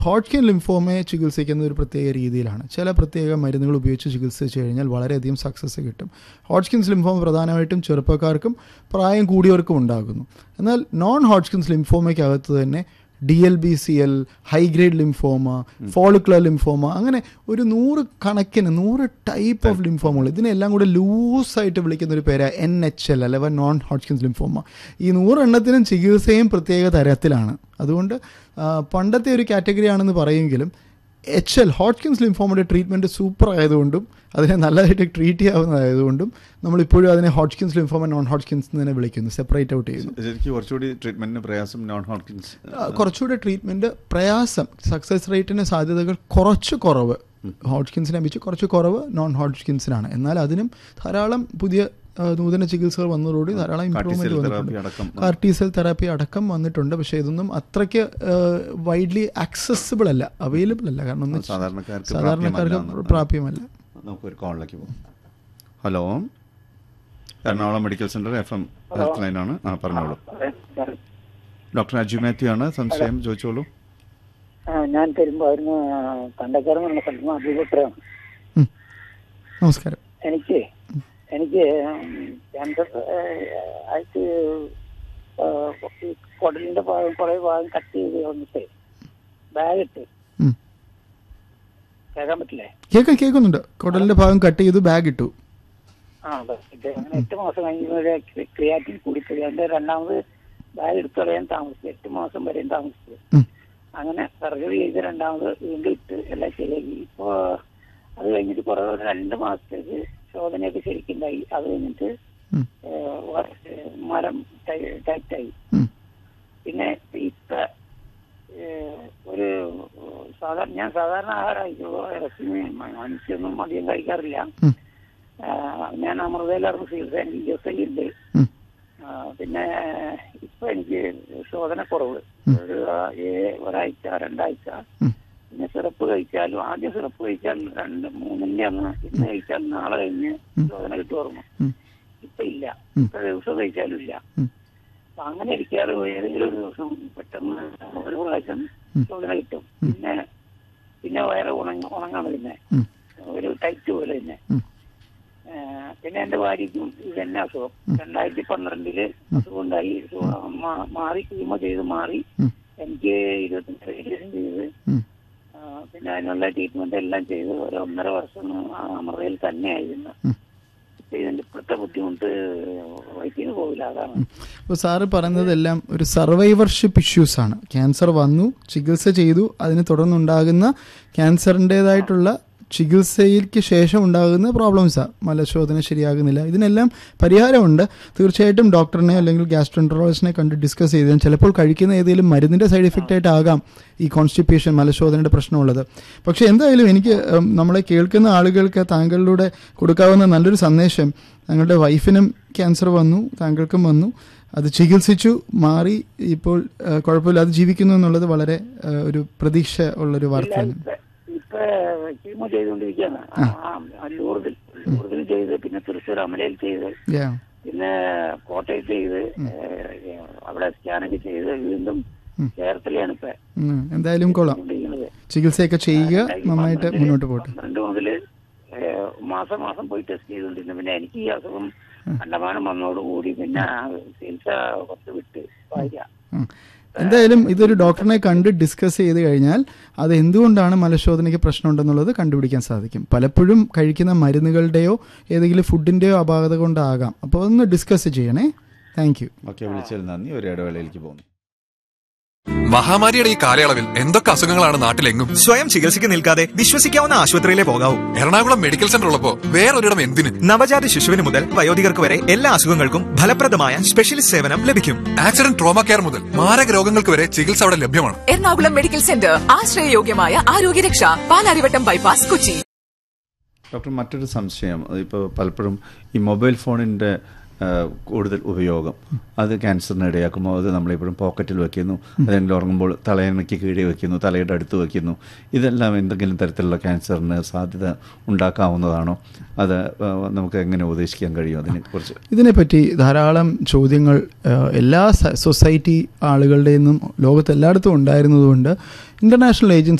ഹോട്ട്കിൻ ലിംഫോമയെ ചികിത്സിക്കുന്ന ഒരു പ്രത്യേക രീതിയിലാണ് ചില പ്രത്യേക മരുന്നുകൾ ഉപയോഗിച്ച് ചികിത്സിച്ച് കഴിഞ്ഞാൽ വളരെയധികം സക്സസ് കിട്ടും ഹോട്ട്കിൻസ് ലിംഫോമ പ്രധാനമായിട്ടും ചെറുപ്പക്കാർക്കും പ്രായം കൂടിയവർക്കും ഉണ്ടാകുന്നു എന്നാൽ നോൺ ഹോട്ട്കിൻസ് ലിംഫോമയ്ക്കകത്ത് തന്നെ D L B C L high grade lymphoma follicular lymphoma അങ്ങനെ ഒരു നൂറ് കണക്കിന് നൂറ് ടൈപ്പ് ഓഫ് ലിംഫോമകൾ ഇതിനെല്ലാം കൂടെ ലൂസായിട്ട് വിളിക്കുന്ന ഒരു പേര് എൻ എച്ച് എൽ അല്ലെ നോൺ ഹോട്ട്കിൻസ് ലിംഫോമ ഈ നൂറെണ്ണത്തിനും ചികിത്സയും പ്രത്യേക തരത്തിലാണ് അതുകൊണ്ട് ആ, പണ്ടത്തെ ഒരു കാറ്റഗറി ആണെന്ന് പറയുമെങ്കിലും എച്ച് എൽ ഹോട്ട്കിൻസ് ലിംഫോമയുടെ ട്രീറ്റ്മെൻറ്റ് സൂപ്പർ ആയതുകൊണ്ടും അതിനെ നല്ലതായിട്ട് ട്രീറ്റ് ചെയ്യാവുന്നതായതുകൊണ്ടും നമ്മളിപ്പോഴും അതിനെ ഹോട്ട്കിൻസ് ലിംഫോമ നോൺ ഹോട്ട്കിൻസ് എന്ന് തന്നെ വിളിക്കുന്നു സെപ്പറേറ്റ് ഔട്ട് ചെയ്യുന്നു ശരിക്കും കുറച്ചുകൂടി ട്രീറ്റ്മെന്റിന് പ്രയാസം നോൺ ഹോട്ട്കിൻസ് ആ, കുറച്ചുകൂടെ ട്രീറ്റ്മെൻറ്റ് പ്രയാസം സക്സസ് റേറ്റിന് സാധ്യതകൾ കുറച്ച് കുറവ് ഹോട്ട്കിൻസിനെ അപേക്ഷിച്ച് കുറച്ച് കുറവ് നോൺ ഹോട്ട്കിൻസിനാണ് എന്നാൽ അതിനും ധാരാളം പുതിയ ആ, നൂതന ചികിത്സകൾ വന്നതോടുകൂടി ധാരാളം ഇമ്പ്രൂവ്മെന്റ് തെറാപ്പി വന്നിട്ടുണ്ട് അടക്കം കാർട്ടീസെൽ തെറാപ്പി അടക്കം വന്നിട്ടുണ്ട് പക്ഷേ ഇതൊന്നും അത്രയ്ക്ക് വൈഡ്ലി ആക്സസിബിൾ അല്ല അവൈലബിൾ അല്ല കാരണം ഒന്ന് സാധാരണക്കാർക്ക് സാധാരണക്കാർക്ക് പ്രാപ്യമല്ല പ്രാപ്യമല്ല നമുക്കൊരു കോളിലേക്ക് പോകാം hello Ernakulam medical centre F M health ലൈനാണ് ആ പറഞ്ഞോളൂ ഡോക്ടർ അജു മാത്യു ആണ് സംശയം ചോദിച്ചോളൂ ആ, ഞാൻ പെരുമ്പായിരുന്നു കണ്ടക്കാരം എന്ന സ്ഥലത്ത് അഭിപുത്രമാണ് ഉം. നമസ്കാരം എനിക്ക് എനിക്ക് ക്യാൻസർ ആയിട്ട് ആ, ഈ കുടലിന്റെ ഭാഗം കുറെ ഭാഗം കട്ട് ചെയ്ത് വന്നിട്ട് ബാഗ് ഇട്ട് ഉം. കേൾക്കാൻ പറ്റില്ലേ കേൾക്കാം കേൾക്കുന്നുണ്ട് കുടലിന്റെ ഭാഗം കട്ട് ചെയ്തു ബാഗ് ഇട്ടു ആ അതെ ഇത് അങ്ങനെ എട്ട് മാസം കഴിഞ്ഞ ക്രിയാറ്റിൻ കൂടിപ്പോയി അതിന്റെ രണ്ടാമത് ബാഗ് എടുത്തു കളയാൻ താമസിച്ചു എട്ട് മാസം വരെയും താമസിച്ചു ഉം. അങ്ങനെ സർജറി ചെയ്ത് രണ്ടാമത് വീണ്ടും ഇട്ട് എല്ലാം ശരിയാക്കി ഇപ്പോ അത് കഴിഞ്ഞിട്ട് കുറെ ഒരു രണ്ട് മാസത്തേക്ക് ശോധനയൊക്കെ ശരിക്കുണ്ടായി അത് കഴിഞ്ഞിട്ട് ഉം. ഏഹ്, വ- ഏഹ്, മരം ടൈ- ടൈറ്റായി ഉം. പിന്നെ ഇപ്പൊ ഏഹ്, ഒരു സാധാരണ ഞാൻ സാധാരണ ആഹാരം കഴിക്കുള്ളൂ ഇറച്ചി മനുഷ്യൊന്നും അധികം കഴിക്കാറില്ല ഉം. ആഹ്, ഞാൻ അമൃതയിലായിരുന്നു ചികിത്സ എനിക്ക് ഇരുപത്തഞ്ചുണ്ട് ഉം. പിന്നെ ഇപ്പൊ എനിക്ക് ശോധന കുറവ് ഒരു ആ- ഏ- ഒരാഴ്ച രണ്ടാഴ്ച ഉം. പിന്നെ സിറപ്പ് കഴിച്ചാലും ആദ്യം സിറപ്പ് കഴിച്ചാൽ രണ്ട് മൂന്നിന്റെ അന്ന് ഇന്ന് കഴിച്ചാൽ നാളെ കഴിഞ്ഞ് ശോധന കിട്ടുമായിരുന്നു ഉം. ഇപ്പൊ ഇല്ല ഉം. ഇപ്പൊ ദിവസം കഴിച്ചാലും ഇല്ല ഉം. അപ്പൊ അങ്ങനെ ഇരിക്കാറ് ഏതെങ്കിലും ഒരു ദിവസം പെട്ടെന്ന് ഒരു പ്രാവശ്യം ശോധന കിട്ടും പിന്നെ പിന്നെ വയറ് ഉണങ്ങ ഉണങ്ങാണ് പിന്നെ ഉം. ഒരു ടൈറ്റ് പോലെ തന്നെ ഉം. ഏഹ് പിന്നെ എന്റെ ഭാര്യയ്ക്കും ഇത് തന്നെ അസുഖം രണ്ടായിരത്തി പന്ത്രണ്ടില് അസുഖം ഉണ്ടായി സുഖം മാ- മാറി കീമോ ചെയ്ത് മാറി ഉം. എനിക്ക് ഇരുപത്തഞ്ച് റേഡിയേഷൻ ചെയ്ത് ഉം. ആ, പിന്നെ അതിനുള്ള ട്രീറ്റ്മെന്റ് എല്ലാം ചെയ്ത് ഒരു ഒന്നര വർഷം ആ അമൃതയിൽ തന്നെയായിരുന്നു ഉം. ഇപ്പൊ ഇതിന്റെ ഇപ്പോഴത്തെ ബുദ്ധിമുട്ട് വൈദ്യുതി പോകില്ല അതാണ് അപ്പോൾ സാറ് പറയുന്നതെല്ലാം ഒരു സർവൈവർഷിപ്പ് ഇഷ്യൂസ് ആണ് ക്യാൻസർ വന്നു ചികിത്സ ചെയ്തു അതിനെ തുടർന്നുണ്ടാകുന്ന ക്യാൻസറിൻ്റെതായിട്ടുള്ള ചികിത്സയ്ക്ക് ശേഷം ഉണ്ടാകുന്ന പ്രോബ്ലംസാണ് മലശോധന ശരിയാകുന്നില്ല ഇതിനെല്ലാം പരിഹാരമുണ്ട് തീർച്ചയായിട്ടും ഡോക്ടറിനെ അല്ലെങ്കിൽ ഗ്യാസ്ട്രോൻട്രോളജിനെ കണ്ട് ഡിസ്കസ് ചെയ്ത് ചിലപ്പോൾ കഴിക്കുന്ന ഏതെങ്കിലും മരുന്നിൻ്റെ സൈഡ് എഫക്റ്റ് ആയിട്ടാകാം ഈ കോൺസ്റ്റിപ്പേഷൻ മലശോധനയുടെ പ്രശ്നമുള്ളത് പക്ഷേ എന്തായാലും എനിക്ക് ഉം, നമ്മളെ കേൾക്കുന്ന ആളുകൾക്ക് താങ്കളിലൂടെ കൊടുക്കാവുന്ന നല്ലൊരു സന്ദേശം താങ്കളുടെ വൈഫിനും ക്യാൻസർ വന്നു താങ്കൾക്കും വന്നു അത് ചികിത്സിച്ചു മാറി ഇപ്പോൾ ആ, കുഴപ്പമില്ലാതെ ജീവിക്കുന്നു എന്നുള്ളത് വളരെ ആ, ഒരു പ്രതീക്ഷ ഉള്ളൊരു വാർത്തയാണ് ഇപ്പൊ ഇപ്പൊ കീമോ ചെയ്തുകൊണ്ടിരിക്കുകയാണ് ആ, ആ, ലൂർദിൽ ലൂർദിൽ ചെയ്ത് പിന്നെ തൃശ്ശൂർ അമലയിൽ ചെയ്ത് Yeah. പിന്നെ കോട്ടയത്ത് ചെയ്ത് ഏഹ്, അവിടെ സ്കാനൊക്കെ ചെയ്ത് വീണ്ടും ചേർത്തലയാണ് ഇപ്പൊ ഉം. എന്തായാലും കൊള്ളാം കൊണ്ടിരിക്കുന്നത് ചികിത്സയൊക്കെ ചെയ്യുക നന്നായിട്ട് മുന്നോട്ട് പോട്ടെ പന്ത്രണ്ട് മുതല് ഏഹ്, മാസം മാസം പോയി ടെസ്റ്റ് ചെയ്തുകൊണ്ടിരുന്നു പിന്നെ എനിക്ക് ഈ അസുഖം കണ്ടമാനം വന്നതോടുകൂടി പിന്നെ ആ ചികിത്സ കുറച്ച് വിട്ട് ഭാര്യ ഉം. എന്തായാലും ഇതൊരു ഡോക്ടറിനെ കണ്ട് ഡിസ്കസ് ചെയ്ത് കഴിഞ്ഞാൽ അത് എന്തുകൊണ്ടാണ് മലശോധനയ്ക്ക് പ്രശ്നമുണ്ടെന്നുള്ളത് കണ്ടുപിടിക്കാൻ സാധിക്കും പലപ്പോഴും കഴിക്കുന്ന മരുന്നുകളുടെയോ ഏതെങ്കിലും ഫുഡിൻ്റെയോ അപാകത കൊണ്ടാകാം അപ്പോൾ ഒന്ന് ഡിസ്കസ് ചെയ്യണേ താങ്ക് യു ഓക്കെ വിളിച്ചതിൽ നന്ദി ഒരു ഇടവേളയിലേക്ക് പോകുന്നു മഹാമാരിയുടെ ഈ കാലയളവിൽ എന്തൊക്കെ അസുഖങ്ങളാണ് നാട്ടിലെങ്ങും സ്വയം ചികിത്സയ്ക്ക് നിൽക്കാതെ വിശ്വസിക്കാവുന്ന ആശുപത്രിയിലെ പോകാവൂ എറണാകുളം മെഡിക്കൽ സെന്റർ ഉള്ളപ്പോ വേറൊരിടം എന്തിന് നവജാത ശിശുവിന് മുതൽ വയോധികർക്ക് വരെ എല്ലാ അസുഖങ്ങൾക്കും ഫലപ്രദമായ സ്പെഷ്യലിസ്റ്റ് സേവനം ലഭിക്കും ആക്സിഡന്റ് ട്രോമ കെയർ മുതൽ മാരക രോഗങ്ങൾക്ക് വരെ ചികിത്സ അവിടെ ലഭ്യമാണ് എറണാകുളം മെഡിക്കൽ സെന്റർ ആശ്രയയോഗ്യമായ ആരോഗ്യരക്ഷ പാലാരിവട്ടം ബൈപ്പാസ് കൊച്ചി ഡോക്ടർ മറ്റൊരു സംശയം ഇപ്പോൾ പലപ്പോഴും ഈ മൊബൈൽ ഫോണിൻ്റെ ആ, കൂടുതൽ ഉപയോഗം അത് ക്യാൻസറിന് ഇടയാക്കുമ്പോൾ അത് നമ്മളെപ്പോഴും പോക്കറ്റിൽ വെക്കുന്നു അല്ലെങ്കിൽ ഉറങ്ങുമ്പോൾ തലയണയ്ക്ക് കീഴേ വെക്കുന്നു തലയുടെ അടുത്ത് വെക്കുന്നു ഇതെല്ലാം എന്തെങ്കിലും തരത്തിലുള്ള ക്യാൻസറിന് സാധ്യത ഉണ്ടാക്കാവുന്നതാണോ അത് ആ, നമുക്ക് എങ്ങനെ ഉപദേശിക്കാൻ കഴിയും അതിനെക്കുറിച്ച് ഇതിനെപ്പറ്റി ധാരാളം ചോദ്യങ്ങൾ ആ, എല്ലാ സ- സൊസൈറ്റി ആളുകളുടെ നിന്നും ലോകത്ത് എല്ലായിടത്തും ഉണ്ടായിരുന്നതുകൊണ്ട് ഇന്റർനാഷണൽ ഏജൻസി